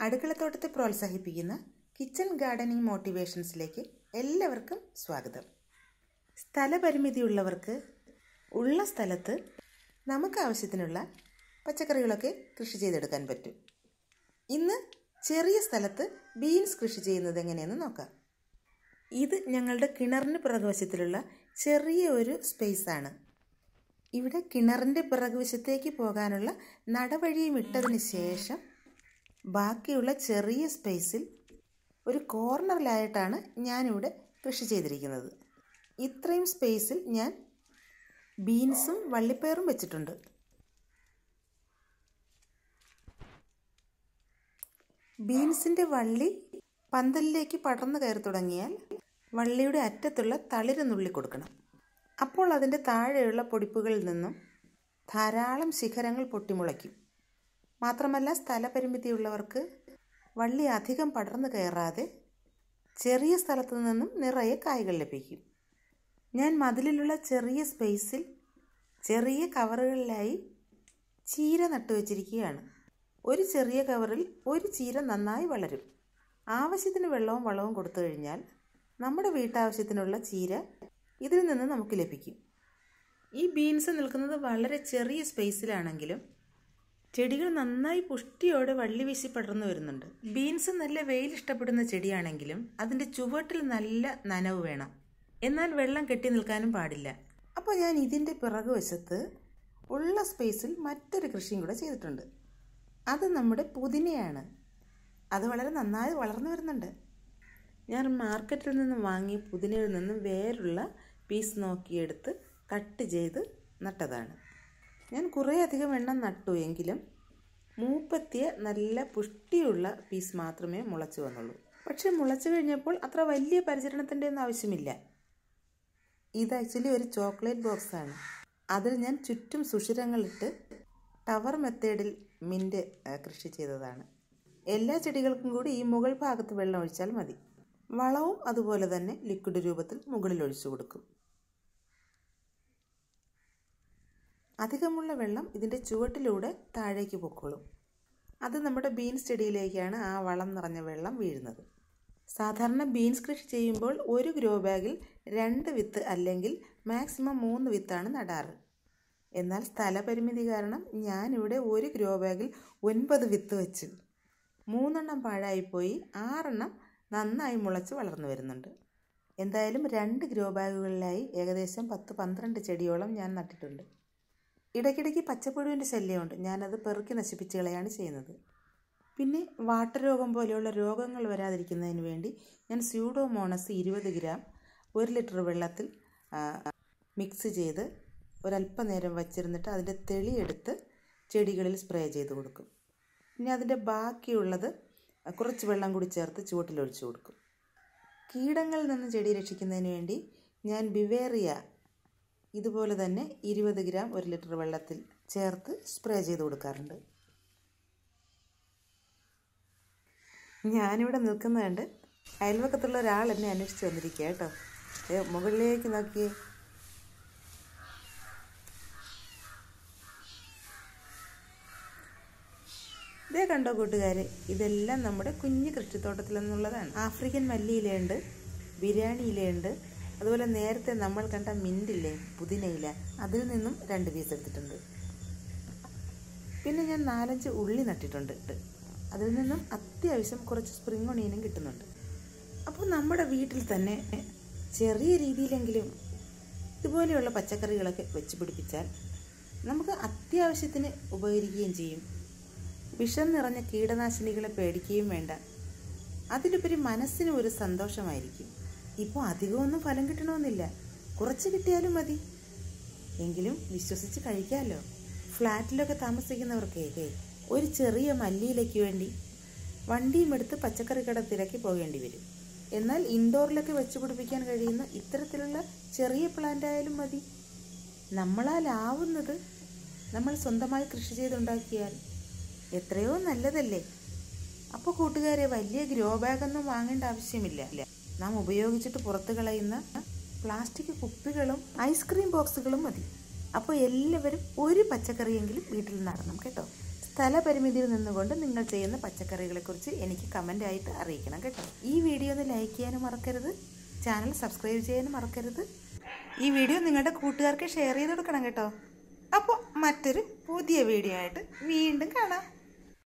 അടുക്കളത്തോട്ടത്തെ പ്രോത്സാഹിപ്പിക്കുന്ന kitchen gardening മോട്ടിവേഷൻസിലേക്ക് എല്ലാവർക്കും സ്വാഗതം സ്ഥലപരിമിതിയുള്ളവർക്ക് ഉള്ള സ്ഥലത്ത് നമുക്ക് ആവശ്യത്തിനുള്ള പച്ചക്കറികളൊക്കെ കൃഷി ചെയ്തെടുക്കാൻ പറ്റും ഇന്ന് ചെറിയ സ്ഥലത്ത് ബീൻസ് കൃഷി ചെയ്യുന്നത് എങ്ങനെയെന്ന് നോക്കാം ഇത് ഞങ്ങളുടെ കിണറിന് പിറകുവശത്തിലുള്ള ചെറിയ ഒരു സ്പേസാണ് ഇവിടെ കിണറിൻ്റെ പിറകുവശത്തേക്ക് പോകാനുള്ള നടവഴിയും ഇട്ടതിന് ശേഷം ബാക്കിയുള്ള ചെറിയ സ്പേസിൽ ഒരു കോർണറിലായിട്ടാണ് ഞാനിവിടെ കൃഷി ചെയ്തിരിക്കുന്നത് ഇത്രയും സ്പേസിൽ ഞാൻ ബീൻസും വള്ളിപ്പയറും വെച്ചിട്ടുണ്ട് ബീൻസിൻ്റെ വള്ളി പന്തലിലേക്ക് പടർന്നു കയറി തുടങ്ങിയാൽ വള്ളിയുടെ അറ്റത്തുള്ള തളിര് നുള്ളി കൊടുക്കണം അപ്പോൾ അതിൻ്റെ താഴെയുള്ള പൊടിപ്പുകളിൽ നിന്നും ധാരാളം ശിഖരങ്ങൾ പൊട്ടിമുളയ്ക്കും മാത്രമല്ല സ്ഥലപരിമിതിയുള്ളവർക്ക് വള്ളി അധികം പടർന്നു കയറാതെ ചെറിയ സ്ഥലത്തു നിന്നും നിറയെ കായ്കൾ ലഭിക്കും ഞാൻ മതിലിലുള്ള ചെറിയ സ്പേസിൽ ചെറിയ കവറുകളിലായി ചീര നട്ടുവച്ചിരിക്കുകയാണ് ഒരു ചെറിയ കവറിൽ ഒരു ചീര നന്നായി വളരും ആവശ്യത്തിന് വെള്ളവും വളവും കൊടുത്തു കഴിഞ്ഞാൽ നമ്മുടെ വീട്ടാവശ്യത്തിനുള്ള ചീര ഇതിൽ നിന്ന് നമുക്ക് ലഭിക്കും ഈ ബീൻസ് നിൽക്കുന്നത് വളരെ ചെറിയ സ്പേസിലാണെങ്കിലും ചെടികൾ നന്നായി പുഷ്ടിയോടെ വള്ളി വീശി പടർന്നു വരുന്നുണ്ട് ബീൻസ് നല്ല വെയിൽ ഇഷ്ടപ്പെടുന്ന ചെടിയാണെങ്കിലും അതിൻ്റെ ചുവട്ടിൽ നല്ല നനവ് വേണം എന്നാൽ വെള്ളം കെട്ടി നിൽക്കാനും പാടില്ല അപ്പോൾ ഞാൻ ഇതിൻ്റെ പിറകുവശത്ത് ഉള്ള സ്പേസിൽ മറ്റൊരു കൃഷിയും കൂടെ ചെയ്തിട്ടുണ്ട് അത് നമ്മുടെ പുതിനയാണ് അത് വളരെ നന്നായി വളർന്നു വരുന്നുണ്ട് ഞാൻ മാർക്കറ്റിൽ നിന്ന് വാങ്ങിയ പുതിനയിൽ നിന്നും വേറുള്ള പീസ് നോക്കിയെടുത്ത് കട്ട് ചെയ്ത് നട്ടതാണ് ഞാൻ കുറേ അധികം എണ്ണം നട്ടു എങ്കിലും മൂപ്പത്തിയ നല്ല പുഷ്ടിയുള്ള പീസ് മാത്രമേ മുളച്ചു വന്നുള്ളൂ പക്ഷെ മുളച്ചു കഴിഞ്ഞപ്പോൾ അത്ര വലിയ പരിചരണത്തിൻ്റെ ഒന്നും ആവശ്യമില്ല ഇത് ആക്ച്വലി ഒരു ചോക്ലേറ്റ് ബോക്സ് ആണ് അതിൽ ഞാൻ ചുറ്റും സുഷിരങ്ങളിട്ട് ടവർ മെത്തേഡിൽ മിൻറ്റ് കൃഷി ചെയ്തതാണ് എല്ലാ ചെടികൾക്കും കൂടി ഈ മുകൾ ഭാഗത്ത് വെള്ളം ഒഴിച്ചാൽ മതി വളവും അതുപോലെ തന്നെ ലിക്വിഡ് രൂപത്തിൽ മുകളിൽ ഒഴിച്ചു കൊടുക്കും അധികമുള്ള വെള്ളം ഇതിൻ്റെ ചുവട്ടിലൂടെ താഴേക്ക് പൊക്കോളും അത് നമ്മുടെ ബീൻസ് ചെടിയിലേക്കാണ് ആ വളം നിറഞ്ഞ വെള്ളം വീഴുന്നത് സാധാരണ ബീൻസ് കൃഷി ചെയ്യുമ്പോൾ ഒരു ഗ്രോ ബാഗിൽ രണ്ട് വിത്ത് അല്ലെങ്കിൽ മാക്സിമം മൂന്ന് വിത്താണ് നടാറ് എന്നാൽ സ്ഥലപരിമിതി കാരണം ഞാനിവിടെ ഒരു ഗ്രോ ബാഗിൽ ഒൻപത് വിത്ത് വെച്ചു മൂന്നെണ്ണം പാഴായിപ്പോയി ആറെണ്ണം നന്നായി മുളച്ച് വളർന്നു വരുന്നുണ്ട് എന്തായാലും രണ്ട് ഗ്രോ ബാഗുകളിലായി ഏകദേശം പത്ത് പന്ത്രണ്ട് ചെടിയോളം ഞാൻ നട്ടിട്ടുണ്ട് ഇടയ്ക്കിടയ്ക്ക് പച്ചപ്പുഴുവിൻ്റെ ശല്യമുണ്ട് ഞാനത് പെറുക്കി നശിപ്പിച്ച് കളയാണ് ചെയ്യുന്നത് പിന്നെ വാട്ടരോഗം പോലെയുള്ള രോഗങ്ങൾ വരാതിരിക്കുന്നതിന് വേണ്ടി ഞാൻ സ്യൂഡോമോണസ് ഇരുപത് ഗ്രാം ഒരു ലിറ്റർ വെള്ളത്തിൽ മിക്സ് ചെയ്ത് ഒരല്പനേരം വച്ചിരുന്നിട്ട് അതിൻ്റെ തെളിയെടുത്ത് ചെടികളിൽ സ്പ്രേ ചെയ്ത് കൊടുക്കും പിന്നെ അതിൻ്റെ ബാക്കിയുള്ളത് കുറച്ച് വെള്ളം കൂടി ചേർത്ത് ചുവട്ടിലൊഴിച്ചു കൊടുക്കും കീടങ്ങളിൽ നിന്ന് ചെടി രക്ഷിക്കുന്നതിന് വേണ്ടി ഞാൻ ബിവേറിയ ഇതുപോലെ തന്നെ ഇരുപത് ഗ്രാം ഒരു ലിറ്റർ വെള്ളത്തിൽ ചേർത്ത് സ്പ്രേ ചെയ്ത് കൊടുക്കാറുണ്ട് ഞാനിവിടെ നിൽക്കുന്നത് കണ്ട് അയൽവക്കത്തുള്ള ഒരാൾ എന്നെ അന്വേഷിച്ച് വന്നിരിക്കുക കേട്ടോ മുകളിലേക്ക് നോക്കിയേ ഇതേ കണ്ടോ കൂട്ടുകാരെ ഇതെല്ലാം നമ്മുടെ കുഞ്ഞു കൃഷിത്തോട്ടത്തിൽ നിന്നുള്ളതാണ് ആഫ്രിക്കൻ മല്ലിയിലയുണ്ട് ബിരിയാണി ഇലയുണ്ട് അതുപോലെ നേരത്തെ നമ്മൾ കണ്ട മിൻറ്റില്ലേ പുതിനയില അതിൽ നിന്നും രണ്ട് പീസ് എടുത്തിട്ടുണ്ട് പിന്നെ ഞാൻ നാലഞ്ച് ഉള്ളി നട്ടിട്ടുണ്ട് അതിൽ നിന്നും അത്യാവശ്യം കുറച്ച് സ്പ്രിംഗ് ഒണിയനും കിട്ടുന്നുണ്ട് അപ്പോൾ നമ്മുടെ വീട്ടിൽ തന്നെ ചെറിയ രീതിയിലെങ്കിലും ഇതുപോലെയുള്ള പച്ചക്കറികളൊക്കെ വെച്ച് പിടിപ്പിച്ചാൽ നമുക്ക് അത്യാവശ്യത്തിന് ഉപകരിക്കുകയും ചെയ്യും വിഷം നിറഞ്ഞ കീടനാശിനികളെ പേടിക്കുകയും വേണ്ട അതിലുപരി മനസ്സിന് ഒരു സന്തോഷമായിരിക്കും ഇപ്പോൾ അധികമൊന്നും ഫലം കിട്ടണമെന്നില്ല കുറച്ച് കിട്ടിയാലും മതി എങ്കിലും വിശ്വസിച്ച് കഴിക്കാമല്ലോ ഫ്ലാറ്റിലൊക്കെ താമസിക്കുന്നവർക്കേ ഒരു ചെറിയ മല്ലിയിലേക്ക് വേണ്ടി വണ്ടിയും എടുത്ത് പച്ചക്കറി കട തിരക്കി പോകേണ്ടി വരും എന്നാൽ ഇൻഡോറിലൊക്കെ വെച്ച് പിടിപ്പിക്കാൻ കഴിയുന്ന ഇത്തരത്തിലുള്ള ചെറിയ പ്ലാന്റ് ആയാലും മതി നമ്മളാലാവുന്നത് നമ്മൾ സ്വന്തമായി കൃഷി ചെയ്തുണ്ടാക്കിയാൽ എത്രയോ നല്ലതല്ലേ അപ്പോൾ കൂട്ടുകാരെ വലിയ ഗ്രോ ബാഗൊന്നും വാങ്ങേണ്ട ആവശ്യമില്ല നാം ഉപയോഗിച്ചിട്ട് പുറത്ത് കളയുന്ന പ്ലാസ്റ്റിക് കുപ്പികളും ഐസ്ക്രീം ബോക്സുകളും മതി അപ്പോൾ എല്ലാവരും ഒരു പച്ചക്കറിയെങ്കിലും വീട്ടിൽ നടണം കേട്ടോ സ്ഥലപരിമിതിയിൽ നിന്നുകൊണ്ട് നിങ്ങൾ ചെയ്യുന്ന പച്ചക്കറികളെക്കുറിച്ച് എനിക്ക് കമൻ്റായിട്ട് അറിയിക്കണം കേട്ടോ ഈ വീഡിയോ ഒന്ന് ലൈക്ക് ചെയ്യാനും മറക്കരുത് ചാനൽ സബ്സ്ക്രൈബ് ചെയ്യാനും മറക്കരുത് ഈ വീഡിയോ നിങ്ങളുടെ കൂട്ടുകാർക്ക് ഷെയർ ചെയ്ത് കൊടുക്കണം കേട്ടോ അപ്പോൾ മറ്റൊരു പുതിയ വീഡിയോ ആയിട്ട് വീണ്ടും കാണാം